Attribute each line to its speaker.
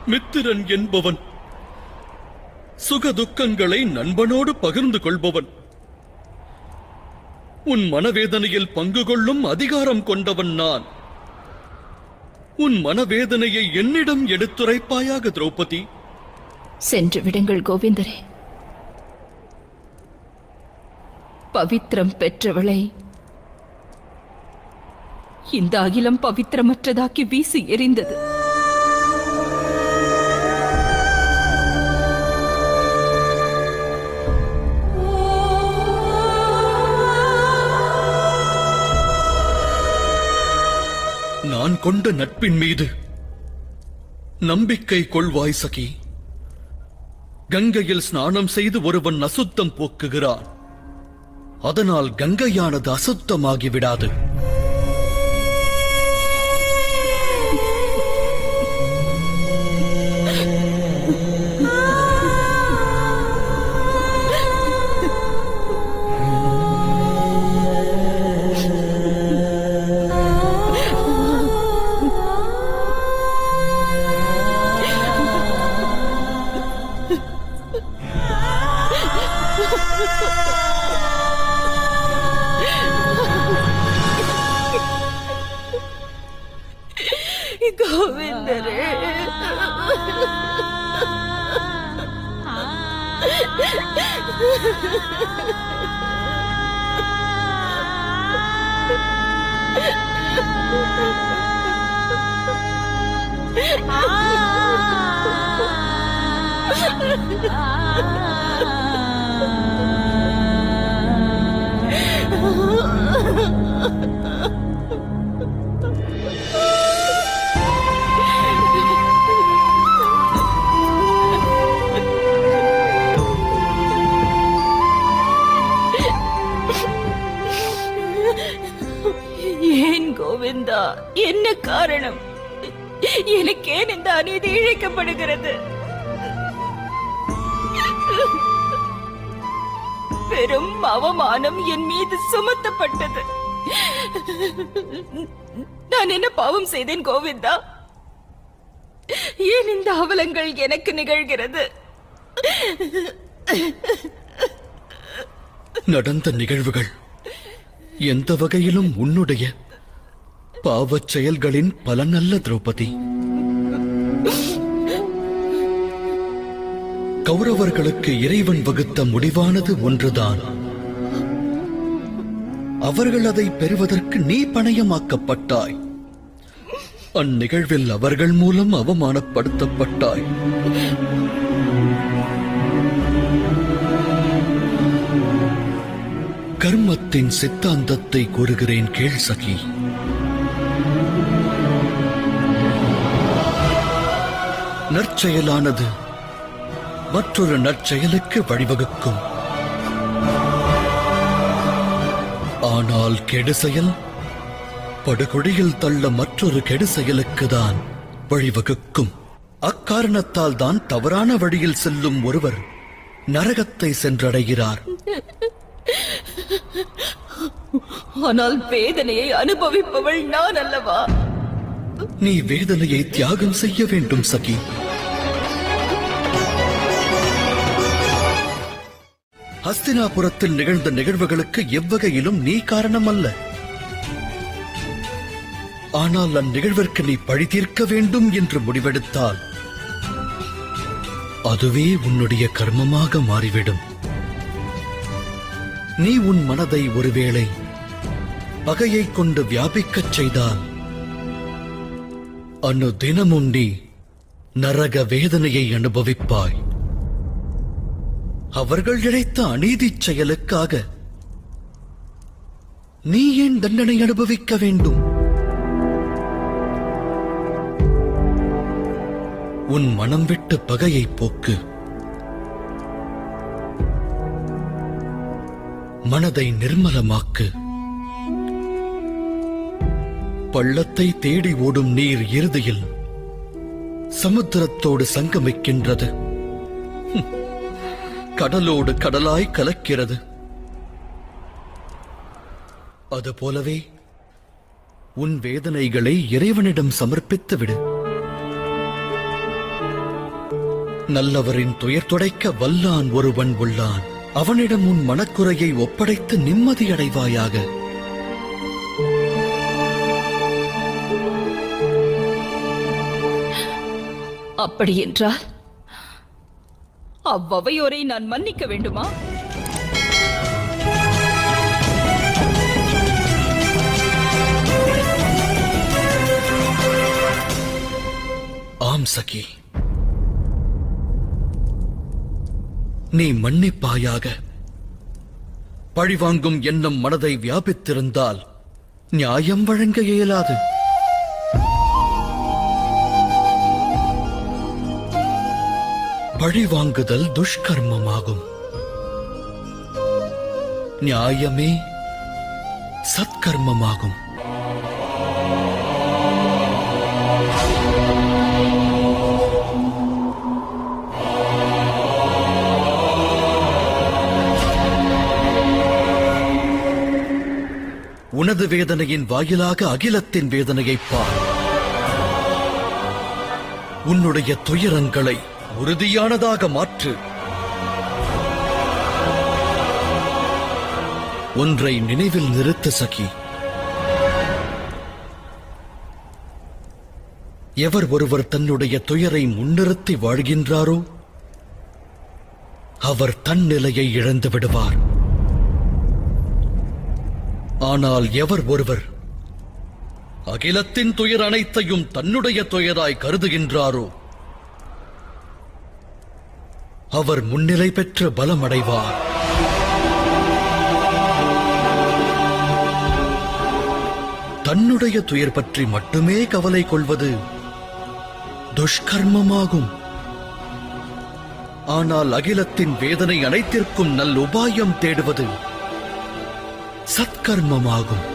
Speaker 1: மித்திரன் என்பவன் சுக துக்கங்களை நண்பனோடு பகிர்ந்து கொள்பவன் உன் மனவேதனையில் பங்கு கொள்ளும் அதிகாரம் கொண்டவன் நான் உன் மனவேதனையை என்னிடம் எடுத்துரைப்பாயாக திரௌபதி
Speaker 2: சென்று விடுங்கள் கோவிந்தரே பவித்திரம் பெற்றவளை இந்த அகிலம் பவித்திரமற்றதாக்கி வீசி எறிந்தது
Speaker 1: நான் கொண்ட நட்பின் மீது நம்பிக்கை கொள்வாய் சகி கங்கையில் ஸ்நானம் செய்து ஒருவன் அசுத்தம் போக்குகிறான் அதனால் கங்கையானது அசுத்தமாகி விடாது
Speaker 2: கோவிந்தரே ஏன் கோவிந்தா என்ன காரணம் எனக்கேன் இந்த அநீதி இழைக்கப்படுகிறது பெரும் அவமானம் என் மீது சுமத்தப்பட்டது நான் என்ன பாவம் செய்தேன் கோவிந்தா ஏன் இந்த அவலங்கள் எனக்கு நிகழ்கிறது
Speaker 1: நடந்த நிகழ்வுகள் எந்த வகையிலும் உன்னுடைய பாவச் செயல்களின் பலனல்ல திரௌபதி கௌரவர்களுக்கு இறைவன் வகுத்த முடிவானது ஒன்றுதான் அவர்கள் அதை பெறுவதற்கு நீ பணயமாக்கப்பட்டாய் அந்நிகழ்வில் அவர்கள் மூலம் அவமானப்படுத்தப்பட்டாய் கர்மத்தின் சித்தாந்தத்தை கூறுகிறேன் கேள் சகி நற்செயலானது மற்றொரு நற்செயலுக்கு வழிவகுக்கும் ஆனால் கெடு செயல் படுகொடியில் தள்ள மற்றொரு கெடு செயலுக்கு தான் வழிவகுக்கும் அக்காரணத்தால் தான் தவறான வழியில் செல்லும் ஒருவர் நரகத்தை சென்றடைகிறார்
Speaker 2: ஆனால் வேதனையை அனுபவிப்பவள் நான் அல்லவா
Speaker 1: நீ வேதனையை தியாகம் செய்ய வேண்டும் சகி ஹஸ்தினாபுரத்தில் நிகழ்ந்த நிகழ்வுகளுக்கு எவ்வகையிலும் நீ காரணம் அல்ல ஆனால் அந்நிகழ்விற்கு நீ பழி தீர்க்க வேண்டும் என்று முடிவெடுத்தால் அதுவே உன்னுடைய கர்மமாக மாறிவிடும் நீ உன் மனதை ஒருவேளை பகையைக் கொண்டு வியாபிக்கச் செய்தால் அன்னு தினமும் நீ நரக வேதனையை அனுபவிப்பாய் அவர்கள் இழைத்த அநீதிச் செயலுக்காக நீ ஏன் தண்டனை அனுபவிக்க வேண்டும் உன் மனம் விட்டு பகையை போக்கு மனதை நிர்மலமாக்கு பள்ளத்தை தேடி ஓடும் நீர் இறுதியில் சமுத்திரத்தோடு சங்கமிக்கின்றது ஹும். கடலோடு கடலாய் கலக்கிறது அதுபோலவே உன் வேதனைகளை இறைவனிடம் சமர்ப்பித்து விடு நல்லவரின் துயர் துடைக்க வல்லான் ஒருவன் உள்ளான் அவனிடம் உன் மனக்குறையை ஒப்படைத்து நிம்மதியடைவாயாக
Speaker 2: அப்படி என்றால் அவ்வவையோரை நான் மன்னிக்க வேண்டுமா
Speaker 1: ஆம் சகி நீ மன்னிப்பாயாக பழிவாங்கும் எண்ணம் மனதை வியாபித்திருந்தால் நியாயம் வழங்க இயலாது பழிவாங்குதல் துஷ்கர்மமாகும் நியாயமே சத்கர்மமாகும் உனது வேதனையின் வாயிலாக அகிலத்தின் வேதனையைப் பார் உன்னுடைய துயரங்களை உறுதியானதாக மாற்று ஒன்றை நினைவில் நிறுத்த சகி எவர் ஒருவர் தன்னுடைய துயரை முன்னிறுத்தி வாழ்கின்றாரோ அவர் தன் நிலையை இழந்து விடுவார் ஆனால் எவர் ஒருவர் அகிலத்தின் துயர் அனைத்தையும் தன்னுடைய துயராய் கருதுகின்றாரோ அவர் முன்னிலை பெற்று பலமடைவார் தன்னுடைய துயர் பற்றி மட்டுமே கவலை கொள்வது துஷ்கர்மமாகும் ஆனால் அகிலத்தின் வேதனை அனைத்திற்கும் நல் உபாயம் தேடுவது சத்கர்மமாகும்